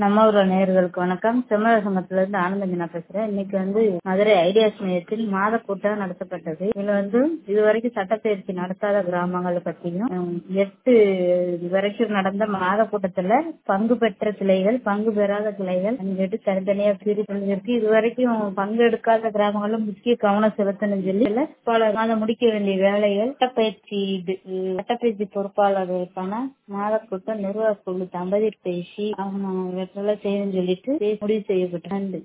நம்ம ஊர் நேயர்களுக்கு வணக்கம் செம்மல சங்கத்துல இருந்து ஆனந்தஞ்சனா பேசுறேன் இன்னைக்கு வந்து மதுரை ஐடியாஸ் மையத்தில் மாத கூட்டம் நடத்தப்பட்டது இதுல வந்து இதுவரைக்கும் சட்டப்பயிற்சி நடத்தாத கிராமங்களை பற்றியும் உம், எட்டு வரைக்கும் நடந்த மாத கூட்டத்துல பங்கு பெற்ற கிளைகள் பங்கு பெறாத கிளைகள் சொல்லிட்டு தனித்தனியா பிரித்து இதுவரைக்கும் பங்கு எடுக்காத கிராமங்களும் முக்கிய கவனம் செலுத்தணும் சொல்லி இதுல பல மாதம் முடிக்க வேண்டிய வேலைகள் சட்டப்பயிற்சி இது உம், சட்டப்பயிற்சி பொறுப்பாளர்களுக்கான மாத கூட்டம் நிர்வாக குழு தம்பதியர் பேசி அவங்க இவற்றெல்லாம் செய்யணும்னு சொல்லிட்டு பேசி முடிவு செய்யப்பட்டது நன்றி